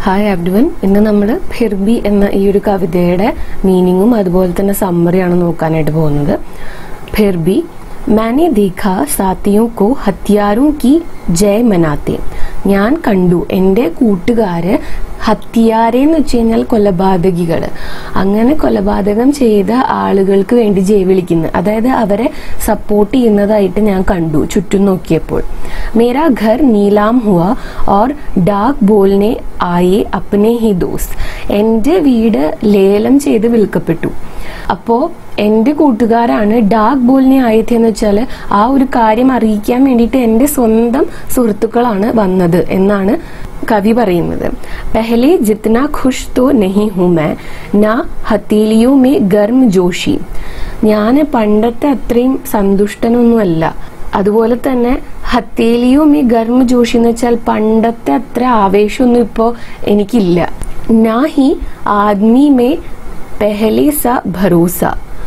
hi everyone ഇന്ന് നമ്മൾ ഫിർബി എന്ന ഈ ഒരു കവിതയുടെ മീനിങ്ങും അതുപോലെ തന്നെ സമ്മറിയാണ് നോക്കാനായിട്ട് പോകുന്നത് ഫിർബി മാനെ ദേഖ സാത്തിയോ കോ ഹത്യാരോ കി ജയ് മനാത്തെ ഞാൻ കണ്ടു എൻ്റെ കൂട്ടുകാര് ഹത്യാരെ എന്ന് വെച്ച് കഴിഞ്ഞാൽ കൊലപാതകികൾ അങ്ങനെ കൊലപാതകം ചെയ്ത ആളുകൾക്ക് വേണ്ടി ജയ് വിളിക്കുന്നു അതായത് അവരെ സപ്പോർട്ട് ചെയ്യുന്നതായിട്ട് ഞാൻ കണ്ടു ചുറ്റും നോക്കിയപ്പോൾ മേരാ ഘർ നീലാം ഹുവ ഓർ ഡാക് ബോൾനെ ആയെ അപ്നെ ഹി ദോസ്ത് എൻ്റെ വീട് ലേലം ചെയ്ത് വിൽക്കപ്പെട്ടു അപ്പോൾ എൻ്റെ കൂട്ടുകാരാണ് ഡാക് ബോൾനെ ആയത് എന്ന് വെച്ചാൽ ആ ഒരു കാര്യം അറിയിക്കാൻ വേണ്ടിയിട്ട് എൻ്റെ സ്വന്തം സുഹൃത്തുക്കളാണ് വന്നത് എന്നാണ് കവി പറയുന്നത് പെഹലെ ജിത്ന ഖുഷ് തോ നഹി ഹൂ മേ നാ ഹത്തീലിയോ മേ ഗർം ജോഷി ഞാൻ പണ്ടത്തെ അത്രയും സന്തുഷ്ടനൊന്നുമല്ല അതുപോലെ തന്നെ ഹത്തേലിയോ മേ ഗർം ജോഷി എന്ന് വെച്ചാൽ പണ്ടത്തെ അത്ര ആവേശമൊന്നും ഇപ്പോൾ എനിക്കില്ല നാ ഹി ആദ്മി മേ പെഹലെ സ ഭരോസ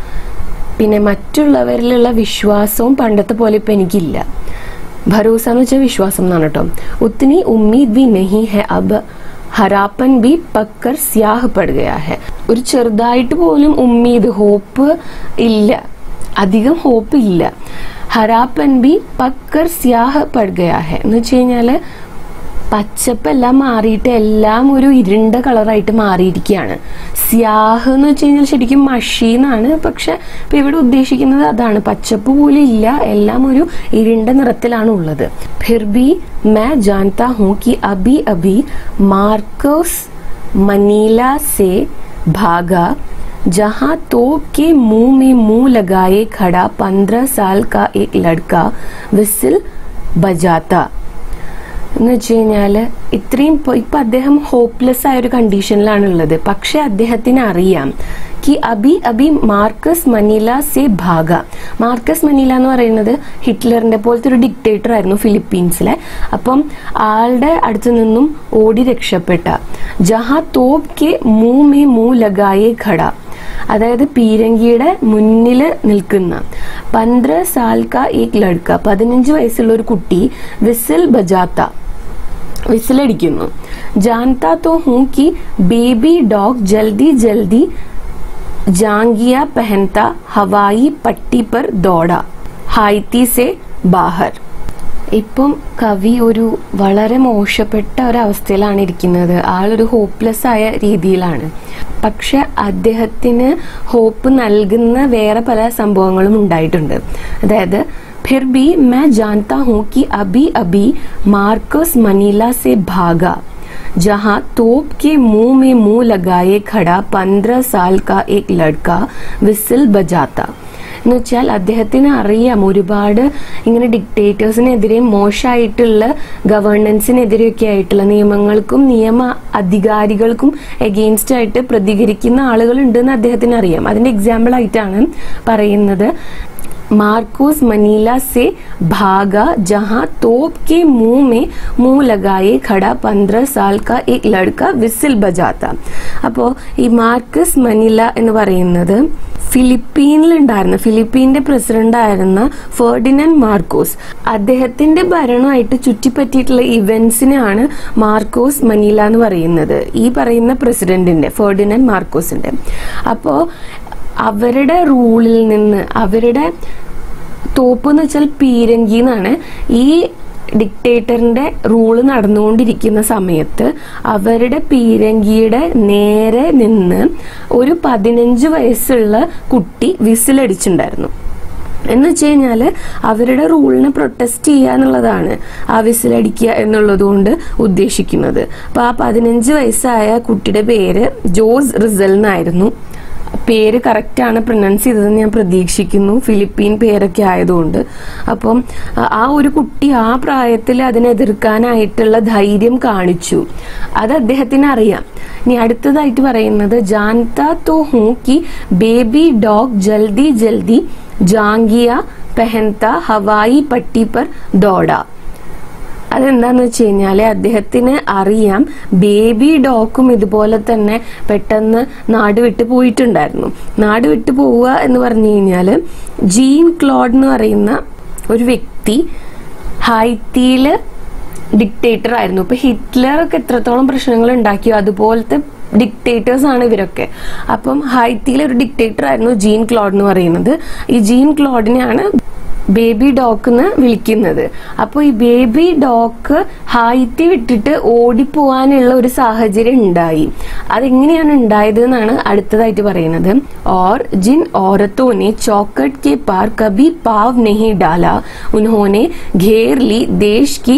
പിന്നെ മറ്റുള്ളവരിലുള്ള വിശ്വാസവും പണ്ടത്തെ പോലെ ഇപ്പം എനിക്കില്ല ഭരോസ എന്ന് വെച്ചാൽ വിശ്വാസം എന്നാണ് കേട്ടോ ഉത്തനി ഉമ്മീദ് ബി നഹി ഹെ അബ് ഹരാപ്പൻ ബി പക്കർ സ്യാഹ് പടുകയാ ഹെ ഒരു ചെറുതായിട്ട് പോലും ഉമ്മീദ് ഹോപ്പ് ഇല്ല അധികം ഹോപ്പ് ഇല്ല ഹരാപ്പൻ ബി പക്കർ സ്യാഹ് പടുകയാ ഹെ എന്ന് വെച്ച് കഴിഞ്ഞാല് പച്ചപ്പെല്ലാം മാറിയിട്ട് എല്ലാം ഒരു ഇരുണ്ട കളറായിട്ട് മാറിയിരിക്കുകയാണ് സ്യാഹ് എന്ന് വെച്ച് കഴിഞ്ഞാൽ ശരിക്കും മഷി എന്നാണ് പക്ഷെ ഇപ്പൊ ഇവിടെ ഉദ്ദേശിക്കുന്നത് അതാണ് പച്ചപ്പ് പോലും ഇല്ല എല്ലാം ഒരു ഇരുണ്ട നിറത്തിലാണ് ഉള്ളത് ഫിർ ബി മേ ജാൻതാ ഹൂ കി അബി അബി മാർക്കോസ് മनीला से भागा जहां तोप के मुंह में मुंह लगाए खड़ा पंद्रह साल का एक लड़का विसिल बजाता എന്ന് വെച്ച് കഴിഞ്ഞാൽ ഇത്രയും ഇപ്പൊ ഇപ്പൊ അദ്ദേഹം ഹോപ്പ്ലെസ് ആയ ഒരു കണ്ടീഷനിലാണ് ഉള്ളത് പക്ഷെ അദ്ദേഹത്തിന് അറിയാം കി അബി അബി മാർക്കസ് മനില സെ ഭാഗ മാർക്കസ് മനില എന്ന് പറയുന്നത് ഹിറ്റ്ലറിന്റെ പോലത്തെ ഒരു ഡിക്റ്റേറ്റർ ആയിരുന്നു ഫിലിപ്പീൻസിലെ അപ്പം ആളുടെ അടുത്ത് നിന്നും ഓടി രക്ഷപ്പെട്ട ജഹാ തോപ് കെ മൂ മേ മൂ ലഗായേ ഖട അതായത് പീരങ്കിയുടെ മുന്നിൽ നിൽക്കുന്ന പന്ത്ര സാൽ കാ ഏക് ലഡ്ക പതിനഞ്ച് വയസ്സുള്ള ഒരു കുട്ടി വിസിൽ ബജാത്ത വിസിലടിക്കുന്നു ജാൻതാ തോ ഹൂ കി ബേബി ഡോഗ് ജൽദി ജൽദി ജാംഗിയ പെഹൻത ഹവായി പട്ടി പർ ദോട ഹായ്ത്തി സെ ബാഹർ ഇപ്പം കവി ഒരു വളരെ മോശപ്പെട്ട ഒരവസ്ഥയിലാണ് ഇരിക്കുന്നത് ആളൊരു ഹോപ്പ്ലെസ് ആയ രീതിയിലാണ് പക്ഷെ അദ്ദേഹത്തിന് ഹോപ്പ് നൽകുന്ന വേറെ പല സംഭവങ്ങളും ഉണ്ടായിട്ടുണ്ട് അതായത് फिर भी मैं जानता हूँ कि अभी अभी मार्कस मनीला से भागा जहां तोप के मुंह में मुंह लगाए खड़ा पंद्रह साल का एक लड़का विसिल बजाता എന്ന് വെച്ചാൽ അദ്ദേഹത്തിന് അറിയാം ഒരുപാട് ഇങ്ങനെ ഡിക്റ്റേറ്റേഴ്സിനെതിരെയും മോശമായിട്ടുള്ള ഗവേണൻസിനെതിരെയൊക്കെ ആയിട്ടുള്ള നിയമങ്ങൾക്കും നിയമ അധികാരികൾക്കും എഗെയിൻസ്റ്റ് ആയിട്ട് പ്രതികരിക്കുന്ന ആളുകൾ ഉണ്ടെന്ന് അദ്ദേഹത്തിന് അറിയാം അതിന്റെ എക്സാമ്പിൾ ആയിട്ടാണ് പറയുന്നത് मार्कोस मनीला से भागा जहां तोप के मुंह में मुंह लगाए खड़ा पंद्रह साल का एक लड़का വിസിൽ ബജാത്ത അപ്പോൾ ഈ മാർക്കസ് മനില എന്ന് പറയുന്നത് ഫിലിപ്പീനിലുണ്ടായിരുന്ന ഫിലിപ്പീന്റെ പ്രസിഡന്റ് ആയിരുന്ന ഫെർഡിനൻഡ് മാർക്കോസ് അദ്ദേഹത്തിന്റെ ഭരണമായിട്ട് ചുറ്റിപ്പറ്റിയിട്ടുള്ള ഇവന്റ്സിനെയാണ് മാർക്കോസ് മനില എന്ന് പറയുന്നത് ഈ പറയുന്ന പ്രസിഡന്റിന്റെ ഫെർഡിനൻഡ് മാർക്കോസിന്റെ അപ്പോൾ അവരുടെ റൂളിൽ നിന്ന് അവരുടെ തോപ്പ് എന്ന് വെച്ചാൽ പീരങ്കി എന്നാണ് ഈ ഡിക്റ്റേറ്ററിന്റെ റൂള് നടന്നുകൊണ്ടിരിക്കുന്ന സമയത്ത് അവരുടെ പീരങ്കിയുടെ നേരെ നിന്ന് ഒരു പതിനഞ്ച് വയസ്സുള്ള കുട്ടി വിസിലടിച്ചിട്ടുണ്ടായിരുന്നു എന്ന് വെച്ച് കഴിഞ്ഞാൽ അവരുടെ റൂളിനെ പ്രൊട്ടസ്റ്റ് ചെയ്യുക എന്നുള്ളതാണ് ആ വിസിലടിക്കുക എന്നുള്ളത് കൊണ്ട് ഉദ്ദേശിക്കുന്നത് അപ്പൊ ആ പതിനഞ്ച് വയസ്സായ കുട്ടിയുടെ പേര് ജോസ് റിസൽ എന്നായിരുന്നു പേര് കറക്റ്റാണ് പ്രൊനൗൺസ് ചെയ്തതെന്ന് ഞാൻ പ്രതീക്ഷിക്കുന്നു ഫിലിപ്പീൻ പേരൊക്കെ ആയതുകൊണ്ട് അപ്പം ആ ഒരു കുട്ടി ആ പ്രായത്തിൽ അതിനെ എതിർക്കാനായിട്ടുള്ള ധൈര്യം കാണിച്ചു അത് അദ്ദേഹത്തിന് അറിയാം ഇനി അടുത്തതായിട്ട് പറയുന്നത് ജാൻത തോ ഹൂ കി ബേബി ഡോഗ് ജൽദി ജൽദി ജാംഗിയ പെഹൻത ഹവായി പട്ടി പർ ദോഡ അതെന്താന്ന് വെച്ച് കഴിഞ്ഞാല് അദ്ദേഹത്തിന് അറിയാം ബേബി ഡോക്കും ഇതുപോലെ തന്നെ പെട്ടെന്ന് നാട് വിട്ടു പോയിട്ടുണ്ടായിരുന്നു നാട് വിട്ടു പോവുക എന്ന് പറഞ്ഞു കഴിഞ്ഞാല് ജീൻ ക്ലോഡ് എന്ന് പറയുന്ന ഒരു വ്യക്തി ഹൈത്തിയില് ഡിക്റ്റേറ്റർ ആയിരുന്നു ഇപ്പൊ ഹിറ്റ്ലർ ഒക്കെ എത്രത്തോളം പ്രശ്നങ്ങൾ ഉണ്ടാക്കിയോ അതുപോലത്തെ ഡിക്റ്റേറ്റേഴ്സ് ആണ് ഇവരൊക്കെ അപ്പം ഹൈത്തിയിലെ ഒരു ഡിക്റ്റേറ്റർ ആയിരുന്നു ജീൻ ക്ലോഡ് എന്ന് പറയുന്നത് ഈ ജീൻ ക്ലോഡിനെയാണ് ബേബി ഡോക്ക് എന്ന് വിളിക്കുന്നത് അപ്പോൾ ഈ ബേബി ഡോക്ക് ഹായിത്തി വിട്ടിട്ട് ഓടിപ്പോവാനുള്ള ഒരു സാഹചര്യം ഉണ്ടായി അതെങ്ങനെയാണ് ഉണ്ടായത് എന്നാണ് അടുത്തതായിട്ട് പറയുന്നത് और जिन औरतों ने चौकट के पार कभी पाव नहीं डाला उन्होंने घेर ली देश की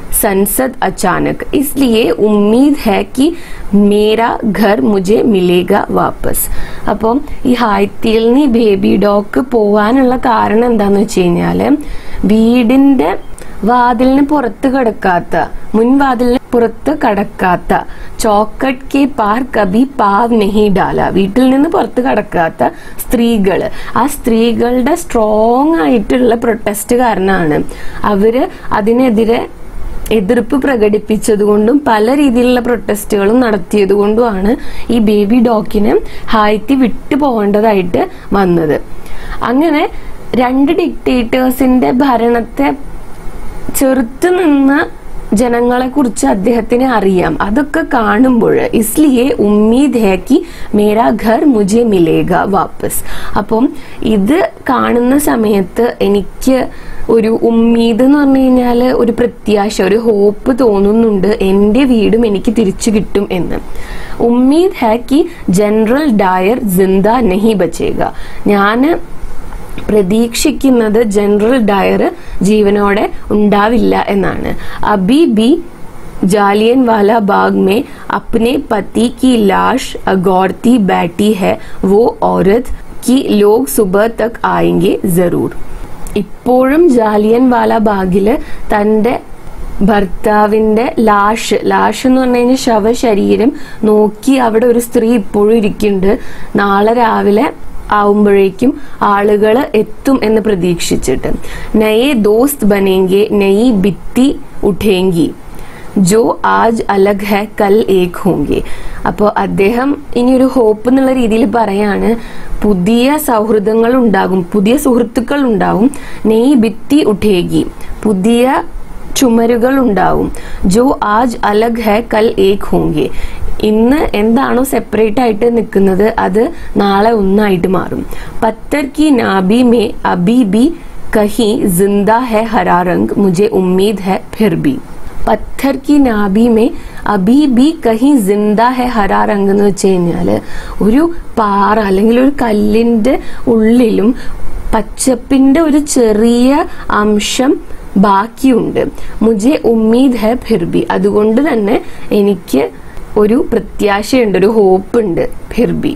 संसद अचानक इसलिए उम्मीद है कि मेरा घर मुझे मिलेगा വാപ്പസ് അപ്പം ഈ ഹായ്ത്തിയിൽ നിന്ന് ഈ ബേബി ഡോക്ക് പോവാനുള്ള കാരണം എന്താന്ന് വെച്ച് കഴിഞ്ഞാല് വീടിന്റെ വാതിലിന് പുറത്ത് കിടക്കാത്ത മുൻവാതിലിന് പുറത്ത് കടക്കാത്ത ചോക്കട്ട് കെ പാർ കബി പാവ് നെഹി ഡാല വീട്ടിൽ നിന്ന് പുറത്ത് കടക്കാത്ത സ്ത്രീകള് ആ സ്ത്രീകളുടെ സ്ട്രോങ് ആയിട്ടുള്ള പ്രൊട്ടസ്റ്റ് കാരണമാണ് അവര് അതിനെതിരെ എതിർപ്പ് പ്രകടിപ്പിച്ചതുകൊണ്ടും പല രീതിയിലുള്ള പ്രൊട്ടസ്റ്റുകളും നടത്തിയതുകൊണ്ടുമാണ് ഈ ബേബി ഡോക്കിനെ ഹായ്ത്തി വിട്ടു പോകേണ്ടതായിട്ട് വന്നത് അങ്ങനെ രണ്ട് ഡിക്റ്റേറ്റേഴ്സിന്റെ ഭരണത്തെ ചെറുത്തു നിന്ന ജനങ്ങളെ കുറിച്ച് അദ്ദേഹത്തിന് അറിയാം അതൊക്കെ കാണുമ്പോൾ ഇസ്ലിയെ ഉമ്മീദ് ഹേ കി മേരാ ഘർ മുജെ മിലേഗ വാപ്പസ് അപ്പം ഇത് കാണുന്ന സമയത്ത് എനിക്ക് ഒരു ഉമ്മീദ് എന്ന് പറഞ്ഞു കഴിഞ്ഞാൽ ഒരു പ്രത്യാശ ഒരു ഹോപ്പ് തോന്നുന്നുണ്ട് എൻ്റെ വീടും എനിക്ക് തിരിച്ചു കിട്ടും എന്ന് ഉമ്മീദ് ഹേ കി ജനറൽ ഡയർ ജിന്ദ നഹി ബച്ചേഗ ഞാൻ പ്രതീക്ഷിക്കുന്നത് ജനറൽ ഡയർ ജീവനോടെ ഉണ്ടാവില്ല എന്നാണ് അബി ബി जालियन वाला बाग में अपने पति की लाश अगौरती बैठी है वो औरत कि लोग सुबह तक आएंगे जरूर ഇപ്പോഴും ജാലിയൻ വാല ബാഗില് തന്റെ ഭർത്താവിന്റെ ലാഷ് ലാഷ് എന്ന് പറഞ്ഞു കഴിഞ്ഞാൽ ശവശരീരം നോക്കി അവിടെ ഒരു സ്ത്രീ ഇപ്പോഴും ഇരിക്കുന്നുണ്ട് നാളെ രാവിലെ ആവുമ്പോഴേക്കും ആളുകൾ എത്തും എന്ന് പ്രതീക്ഷിച്ചിട്ട് നയെ ദോസ്ത് ബനേങ്കെ നയി ഭിത്തി ഉഠേങ്കി ജോ ആജ് അലഗ് ഹെ കൽ ഏക് ഹോങ്കെ അപ്പോൾ അദ്ദേഹം ഇനി ഒരു ഹോപ്പ് എന്നുള്ള രീതിയിൽ പറയാണ് പുതിയ സൗഹൃദങ്ങൾ ഉണ്ടാകും പുതിയ സുഹൃത്തുക്കൾ ഉണ്ടാവും നെയ് ഭിത്തി ഉഠേകി പുതിയ ചുമരുകൾ ഉണ്ടാവും ജോ ആജ് അലഗ് ഹെ കൽ ഏക് ഹോങ്കെ ഇന്ന് എന്താണോ സെപ്പറേറ്റ് ആയിട്ട് നിൽക്കുന്നത് അത് നാളെ ഒന്നായിട്ട് മാറും പത്തർ കി നാബി മേ അബി ബി കഹി ജിന്ദ ഹെ ഹരാ റംഗ് മുझे ഉമ്മീദ് ഹെ ഫിർ ബി പത്ഥർ കി നാബി മേ അബി ബി കഹി ജിന്ദ ഹെ ഹരാ റംഗ് എന്ന് വെച്ച് കഴിഞ്ഞാല് ഒരു പാറ അല്ലെങ്കിൽ ഒരു കല്ലിന്റെ ഉള്ളിലും പച്ചപ്പിന്റെ ഒരു ചെറിയ അംശം ബാക്കിയുണ്ട് മുജെ ഉമ്മീദ് ഹെ ഫിർബി അതുകൊണ്ട് തന്നെ എനിക്ക് ഒരു പ്രത്യാശയുണ്ട് ഒരു ഹോപ്പ് ഉണ്ട് ഫിർബി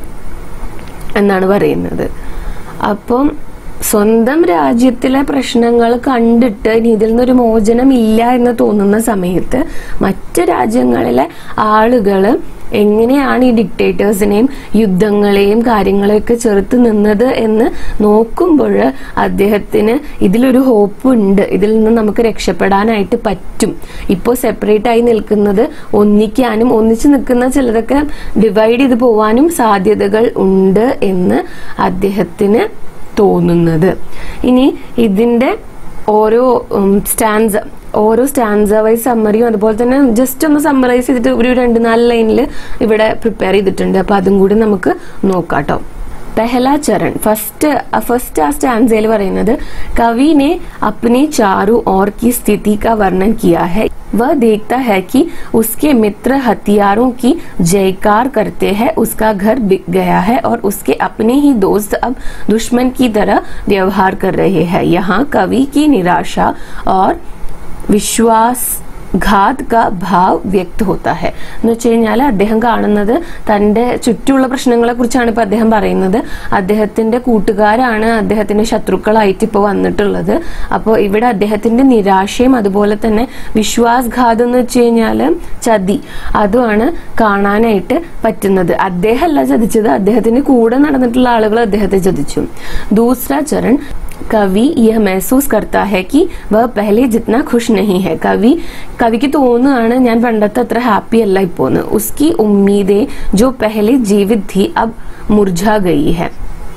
എന്നാണ് പറയുന്നത് അപ്പം സ്വന്തം രാജ്യത്തിലെ പ്രശ്നങ്ങൾ കണ്ടിട്ട് ഇനി ഇതിൽ നിന്നൊരു മോചനം ഇല്ല എന്ന് തോന്നുന്ന സമയത്ത് മറ്റ് രാജ്യങ്ങളിലെ ആളുകൾ എങ്ങനെയാണ് ഈ ഡിക്റ്റേറ്റേഴ്സിനെയും യുദ്ധങ്ങളെയും കാര്യങ്ങളെയൊക്കെ ചെറുത്ത് നിന്നത് എന്ന് നോക്കുമ്പോൾ അദ്ദേഹത്തിന് ഇതിലൊരു ഹോപ്പ് ഉണ്ട് ഇതിൽ നിന്ന് നമുക്ക് രക്ഷപ്പെടാനായിട്ട് പറ്റും ഇപ്പോൾ സെപ്പറേറ്റ് ആയി നിൽക്കുന്നത് ഒന്നിക്കാനും ഒന്നിച്ച് നിൽക്കുന്ന ചിലതൊക്കെ ഡിവൈഡ് ചെയ്ത് പോവാനും സാധ്യതകൾ ഉണ്ട് എന്ന് അദ്ദേഹത്തിന് തോന്നുന്നത് ഇനി ഇതിന്റെ ഓരോ സ്റ്റാൻസ് ഓരോ സ്റ്റാൻസ വൈസ് സമ്മറിയും അതുപോലെ തന്നെ ജസ്റ്റ് ഒന്ന് സമ്മറൈസ് ചെയ്തിട്ട് ഒരു രണ്ട് നാല് ലൈനിൽ ഇവിടെ പ്രിപ്പയർ ചെയ്തിട്ടുണ്ട് അപ്പൊ അതും കൂടി നമുക്ക് നോക്കാം കേട്ടോ पहला चरण फर्स्ट फर्स्ट आ स्टैंडजेल പറയുന്നത് कवि ने अपने चारों ओर की स्थिति का वर्णन किया है वह देखता है कि उसके मित्र हथियारों की जयकार करते हैं उसका घर बिक गया है और उसके अपने ही दोस्त अब दुश्मन की तरह व्यवहार कर रहे हैं यहाँ कवि की निराशा और विश्वास ഘാത് ക ഭാവ് വ്യക്ത ഹോത്ത ഹെ എന്ന് വെച്ച് കഴിഞ്ഞാൽ അദ്ദേഹം കാണുന്നത് തന്റെ ചുറ്റുമുള്ള പ്രശ്നങ്ങളെ കുറിച്ചാണ് ഇപ്പൊ അദ്ദേഹം പറയുന്നത് അദ്ദേഹത്തിന്റെ കൂട്ടുകാരാണ് അദ്ദേഹത്തിന്റെ ശത്രുക്കളായിട്ട് ഇപ്പോൾ വന്നിട്ടുള്ളത് അപ്പോൾ ഇവിടെ അദ്ദേഹത്തിന്റെ നിരാശയും അതുപോലെ തന്നെ വിശ്വാസഘാതം എന്ന് വെച്ച് കഴിഞ്ഞാല് ചതി അതുമാണ് കാണാനായിട്ട് പറ്റുന്നത് അദ്ദേഹമല്ല ചതിച്ചത് അദ്ദേഹത്തിന്റെ കൂടെ നടന്നിട്ടുള്ള ആളുകൾ അദ്ദേഹത്തെ ചതിച്ചു ദൂസര ചരൺ കവി യഹ് महसूस करता है कि वह पहले जितना खुश नहीं है കവി കവിക്ക് തോന്നുകയാണ് ഞാൻ പണ്ടത്തെ അത്ര ഹാപ്പി അല്ല ഇപ്പോന്ന് ഉസ്കി ഉമ്മീദെ ജോ പെഹലെ ജീവിത് ഥി അബ് മുർജ ഗയി ഹെ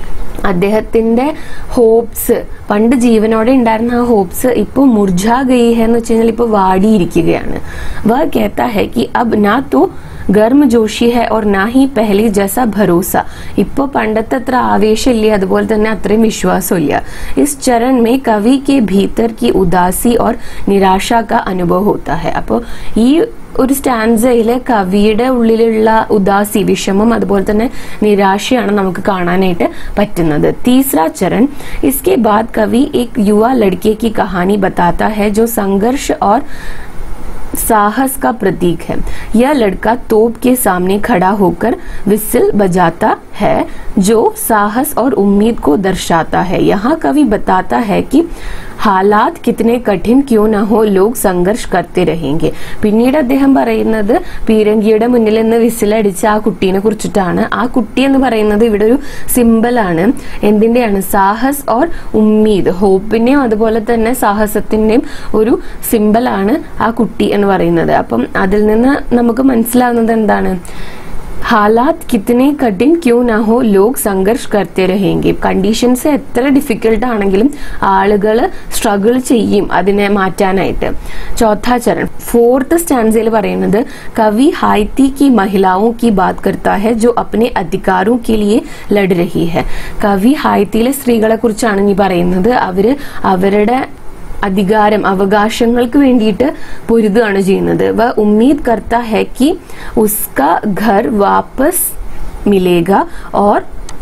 അദ്ദേഹത്തിന്റെ ഹോപ്സ് പണ്ട് ജീവനോടെ ഉണ്ടായിരുന്ന ആ ഹോപ്സ് ഇപ്പൊ മുർജാ ഗയി ഹെ എന്ന് വെച്ച് കഴിഞ്ഞാൽ ഇപ്പൊ വാടിയിരിക്കുകയാണ് വ കേത്ത ഹെ കി അബ് നാ തോ ഗർമ ജോഷി ഹെ ഓർ നാ ഹി പെഹലി ജസ ഭരോസ ഇപ്പൊ പണ്ടത്തെ അത്ര ആവേശമില്ല അതുപോലെ തന്നെ അത്രയും വിശ്വാസമില്ല ഇസ് ചരൺ മേ കവി കെ ഭീതർ की उदासी और निराशा का अनुभव होता है അപ്പോൾ ഈ ഒരു സ്റ്റാൻസയില് കവിയുടെ ഉള്ളിലുള്ള ഉദാസി വിഷമം അതുപോലെ തന്നെ നിരാശയാണ് നമുക്ക് കാണാനായിട്ട് പറ്റുന്നത് തീസര ചരൺ इसके बाद कवि एक युवा लड़के की कहानी बताता है जो संघर्ष और साहस का प्रतीक है यह लड़का तोप के सामने खड़ा होकर विसिल बजाता है जो साहस और उम्मीद को दर्शाता है यहाँ कवि बताता है कि हालात कितने कठिन क्यों ना हो लोग സംഘർഷ് करते रहेंगे പിന്നീട് അദ്ദേഹം പറയുന്നത് പീരങ്കിയുടെ മുന്നിൽ നിന്ന് വിസിലടിച്ച ആ കുട്ടീനെ കുറിച്ചിട്ടാണ് ആ കുട്ടി എന്ന് പറയുന്നത് ഇവിടെ ഒരു സിമ്പലാണ് എന്തിന്റെയാണ് സാഹസ് ഓർ ഉമ്മീദ് ഹോപ്പിന്റെയും അതുപോലെ തന്നെ സാഹസത്തിന്റെയും ഒരു സിമ്പലാണ് ആ കുട്ടി എന്ന് പറയുന്നത് അപ്പം അതിൽ നിന്ന് നമുക്ക് മനസ്സിലാവുന്നത് എന്താണ് ഹാലാത്ത് കിത്തനെ കഠിൻ ക്യൂ നാ ഹോ ലോക് സംഘർഷ് കർത്തെ രഹേങ്കി കണ്ടീഷൻസ് എത്ര ഡിഫിക്കൽട്ട് ആണെങ്കിലും ആളുകൾ സ്ട്രഗിൾ ചെയ്യും അതിനെ മാറ്റാനായിട്ട് ചോഥാ ചരൺ ഫോർത്ത് സ്റ്റാൻസയിൽ പറയുന്നത് കവി ഹായ്ത്തി की महिलाओं की बात करता है जो अपने अधिकारों के लिए लड़ रही है കവി ഹായ്ത്തിയിലെ സ്ത്രീകളെ കുറിച്ചാണ് ഇനി പറയുന്നത് അവര് അവരുടെ അധികാരം അവകാശങ്ങൾക്ക് വേണ്ടിയിട്ട് പൊരുതുകയാണ് ചെയ്യുന്നത് വ ഉമ്മീദ് കർത്ത ഹെ കി ഉസ്ക ഘർ വാപ്പസ് മിലേഗ और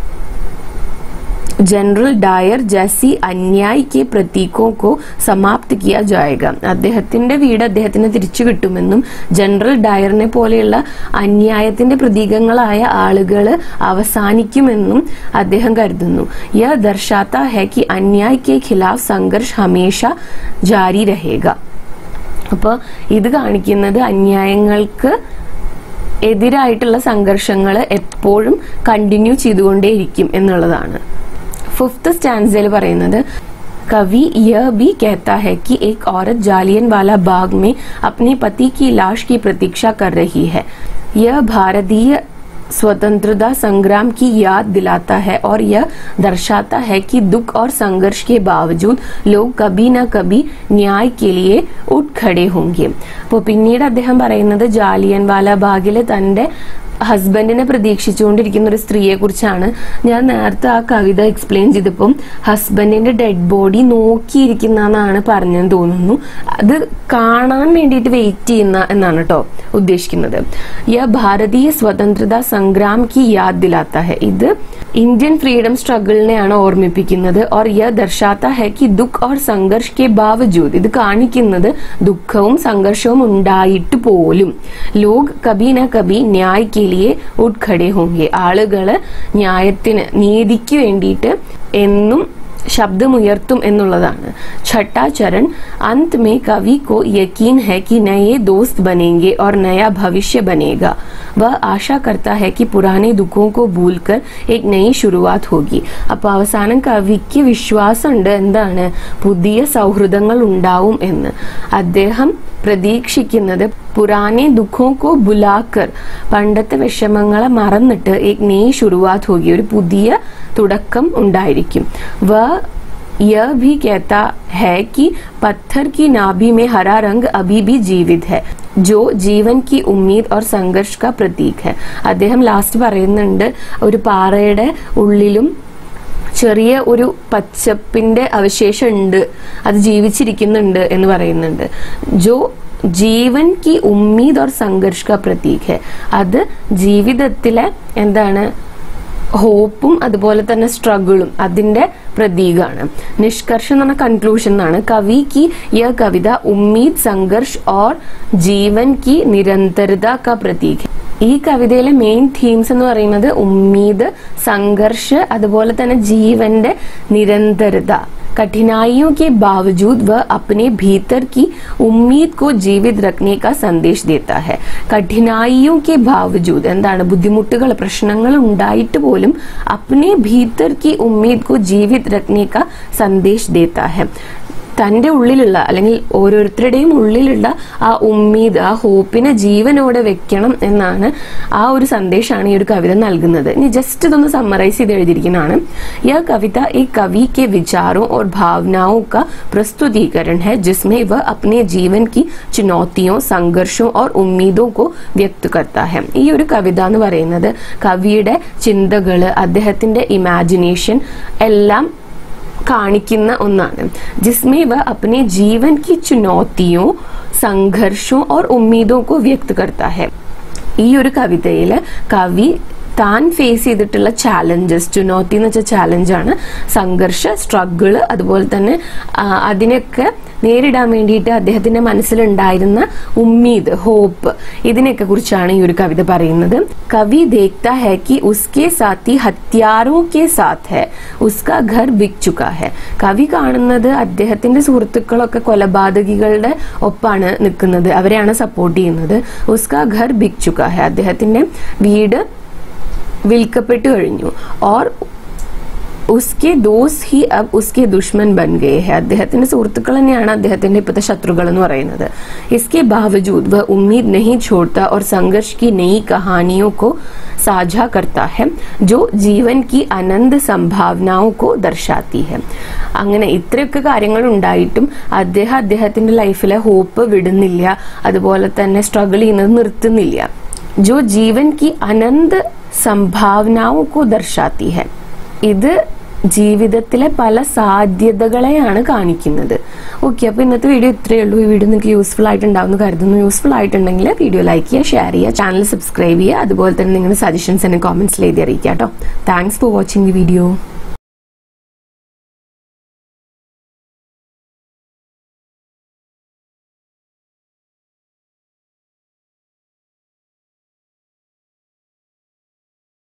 जनरल डायर जैसी अन्याय के प्रतीकों को समाप्त किया जाएगा അദ്ദേഹത്തിന്റെ വീട് അദ്ദേഹത്തിന് തിരിച്ചു കിട്ടുമെന്നും ജനറൽ ഡയറിനെ പോലെയുള്ള അന്യായത്തിന്റെ പ്രതീകങ്ങളായ ആളുകൾ അവസാനിക്കുമെന്നും അദ്ദേഹം കരുതുന്നു യഹ് ദർശാത്ത ഹെ കി അന്യായ് കെ ഖിലാഫ് സംഘർഷ് ഹമേഷ ജാരി രഹേഗ അപ്പോൾ ഇത് കാണിക്കുന്നത് അന്യായങ്ങൾക്ക് എതിരായിട്ടുള്ള സംഘർഷങ്ങൾ എപ്പോഴും കണ്ടിന്യൂ ചെയ്തുകൊണ്ടേയിരിക്കും എന്നുള്ളതാണ് ഫിഫ്ത്ത് സ്റ്റാൻസിൽ പറയുന്നത് कवि यह भी कहता है कि एक औरत जालियन वाला बाग में अपने पति की लाश की प्रतीक्षा कर रही है यह भारतीय स्वतंत्रता संग्राम की याद दिलाता है और यह दर्शाता है कि दुख और संघर्ष के बावजूद लोग कभी न कभी ന്യായ് के लिए उठ खड़े होंगे അപ്പോൾ പിന്നീട് അദ്ദേഹം പറയുന്നത് ജാലിയൻ വാല ബാഗില് തന്റെ ഹസ്ബൻഡിനെ പ്രതീക്ഷിച്ചുകൊണ്ടിരിക്കുന്ന ഒരു സ്ത്രീയെ കുറിച്ചാണ് ഞാൻ നേരത്തെ ആ കവിത എക്സ്പ്ലെയിൻ ചെയ്തപ്പം ഹസ്ബൻഡിന്റെ ഡെഡ് ബോഡി നോക്കിയിരിക്കുന്നതാണ് പറഞ്ഞെന്ന് തോന്നുന്നു അത് കാണാൻ വേണ്ടിയിട്ട് വെയിറ്റ് ചെയ്യുന്ന എന്നാണ് കേട്ടോ ഉദ്ദേശിക്കുന്നത് യ ഭാരതീയ സ്വതന്ത്രത സംഗ്രാം കി യാദ് ദിലാത്ത ഹെ ഇത് ഇന്ത്യൻ ഫ്രീഡം സ്ട്രഗിളിനെയാണ് ഓർമ്മിപ്പിക്കുന്നത് ഓർ യ ദർശാത്ത ഹെ കി ദുഃഖ് ഓർ സംഘർഷ് കെ ബാവജൂദ് ഇത് കാണിക്കുന്നത് ദുഃഖവും സംഘർഷവും ഉണ്ടായിട്ട് പോലും ലോക് കബി ന കബി ന്യായ് കെ ലിയെ ഉഡ് ഖടെ ഹോങ്കെ ആളുകള് ന്യായത്തിന് നീതിക്ക് വേണ്ടിയിട്ട് എന്നും ശബ്ദമുയർത്തും എന്നുള്ളതാണ് छठा चरण अंत में कवि को यकीन है कि नए दोस्त बनेंगे और नया भविष्य बनेगा वह आशा करता है कि पुराने दुखों को भूलकर एक नई शुरुआत होगी അപ്പൊ അവസാനം കവിക്ക് വിശ്വാസമുണ്ട് എന്താണ് പുതിയ സൗഹൃദങ്ങൾ ഉണ്ടാവും എന്ന് അദ്ദേഹം പ്രതീക്ഷിക്കുന്നത് പുരാനെ ദുഃഖോ കോ ബുലാക്കർ പണ്ടത്തെ വിഷമങ്ങളെ മറന്നിട്ട് ഏക് നെയ് ശുരുവാത് ഹോഗി ഒരു പുതിയ തുടക്കം ഉണ്ടായിരിക്കും വ यह भी कहता है कि पत्थर की नाभि में हरा रंग अभी भी जीवित है जो ജീവൻ की ഉമ്മീദ് और സംഘർഷ് का പ്രതീക് है അദ്ദേഹം ലാസ്റ്റ് പറയുന്നുണ്ട് ഒരു പാറയുടെ ഉള്ളിലും ചെറിയ ഒരു പച്ചപ്പിന്റെ അവശേഷം ഉണ്ട് അത് ജീവിച്ചിരിക്കുന്നുണ്ട് എന്ന് പറയുന്നുണ്ട് ജോ ജീവൻ കി ഉമ്മീദ് और സംഘർഷ് का പ്രതീക് है അത് ജീവിതത്തിലെ എന്താണ് ഹോപ്പും അതുപോലെ തന്നെ സ്ട്രഗിളും അതിന്റെ പ്രതീകമാണ് നിഷ്കർഷം എന്ന് പറഞ്ഞ കൺക്ലൂഷൻ എന്നാണ് കവി की यह കവിത ഉമ്മീദ് സംഘർഷ് और ജീവൻ की നിരന്തരത का പ്രതീക് ഈ കവിതയിലെ മെയിൻ തീംസ് എന്ന് പറയുന്നത് ഉമ്മീദ് സംഘർഷ് അതുപോലെ തന്നെ ജീവന്റെ നിരന്തരത कठिनाइयों के बावजूद वह अपने भीतर की उम्मीद को जीवित रखने का संदेश देता है കഠിനായിയും കെ ബാവജൂദ് എന്താണ് ബുദ്ധിമുട്ടുകൾ പ്രശ്നങ്ങൾ ഉണ്ടായിട്ട് പോലും അപ്നെ ഭീതർ കി ഉമ്മീദ് കോ ജീവിത് രഖ്നെ കാ സന്ദേശ് ദേത്താ ഹെ തൻ്റെ ഉള്ളിലുള്ള അല്ലെങ്കിൽ ഓരോരുത്തരുടെയും ഉള്ളിലുള്ള ആ ഉമ്മീദ് ആ ഹോപ്പിനെ ജീവനോടെ വെക്കണം എന്നാണ് ആ ഒരു സന്ദേശമാണ് ഈ ഒരു കവിത നൽകുന്നത് ഇനി ജസ്റ്റ് ഇതൊന്ന് സമ്മറൈസ് ചെയ്ത് എഴുതിയിരിക്കുന്നതാണ് यह कविता एक कवि के विचारों और भावनाओं का प्रस्तुतिकरण है जिसमें वह अपने जीवन की चुनौतियों संघर्षों और उम्मीदों को വ്യക്ത करता है ഈ ഒരു കവിത എന്ന് പറയുന്നത് കവിയുടെ ചിന്തകള് അദ്ദേഹത്തിന്റെ ഇമാജിനേഷൻ എല്ലാം കാണിക്കുന്ന ഒന്നാണ് ജിസ്മേ വ അപ്നെ ജീവൻ की चुनौतियों സംഘർഷോ और उम्मीदों को व्यक्त करता है ഈ ഒരു കവിതയിൽ കവി താൻ ഫേസ് ചെയ്തിട്ടുള്ള ചാലഞ്ചസ് ചുനോത്തി എന്ന് വെച്ചാൽ ചാലഞ്ചാണ് സംഘർഷ സ്ട്രഗിള് അതുപോലെ തന്നെ ആ, അതിനൊക്കെ നേരിടാൻ വേണ്ടിയിട്ട് അദ്ദേഹത്തിന്റെ മനസ്സിലുണ്ടായിരുന്ന ഉമ്മീദ് ഹോപ്പ് ഇതിനെയൊക്കെ കുറിച്ചാണ് ഈ ഒരു കവിത പറയുന്നത് കവി ദേഖ്ത ഹെ കി ഉസ്കെ സാത്തി ഹത്യാരോ കെ സാത്ത് ഹെ ഉസ്കാ ഘർ ബിക് ചുക്കാ ഹെ കവി കാണുന്നത് അദ്ദേഹത്തിന്റെ സുഹൃത്തുക്കളൊക്കെ കൊലപാതകികളുടെ ഒപ്പാണ് നിൽക്കുന്നത് അവരെയാണ് സപ്പോർട്ട് ചെയ്യുന്നത് ഉസ്കാ ഘർ ബിക് ചുക്കാ ഹെ അദ്ദേഹത്തിന്റെ വീട് വിൽക്കപ്പെട്ടു കഴിഞ്ഞു ഓർ ഉസ്കെ ദോസ് ഹി അബ് ഉസ്കെ ദുഷ്മൻ ബൻ ഗേ ഹെ അദ്ദേഹത്തിന്റെ സുഹൃത്തുക്കൾ തന്നെയാണ് അദ്ദേഹത്തിന്റെ ഇപ്പോഴത്തെ ശത്രുക്കൾ എന്ന് പറയുന്നത് इसके बावजूद वह उम्मीद नहीं छोड़ता और संघर्ष की नई कहानियों को साझा करता है जो जीवन की അനന്ത സംഭാവനാओं को ദർശാത്തി है അങ്ങനെ ഇത്രയൊക്കെ കാര്യങ്ങൾ ഉണ്ടായിട്ടും അദ്ദേഹം അദ്ദേഹത്തിന്റെ ലൈഫിലെ ഹോപ്പ് വിടുന്നില്ല അതുപോലെ തന്നെ സ്ട്രഗിൾ ചെയ്യുന്നത് നിർത്തുന്നില്ല जो जीवन की अनंत സംഭാവനാओं को ദർശാത്തി है ഇത് ജീവിതത്തിലെ പല സാധ്യതകളെയാണ് കാണിക്കുന്നത് ഓക്കെ അപ്പോൾ ഇന്നത്തെ വീഡിയോ ഇത്രയേ ഉള്ളൂ ഈ വീഡിയോ നിങ്ങൾക്ക് യൂസ്ഫുൾ ആയിട്ടുണ്ടാവുമെന്ന് കരുതുന്നു യൂസ്ഫുൾ ആയിട്ടുണ്ടെങ്കിൽ വീഡിയോ ലൈക്ക് ചെയ്യുക ഷെയർ ചെയ്യുക ചാനൽ സബ്സ്ക്രൈബ് ചെയ്യുക അതുപോലെ തന്നെ നിങ്ങളുടെ സജഷൻസ് എന്നെ കോമെന്റ്സിൽ എഴുതി അറിയിക്കുക കേട്ടോ thanks for watching the video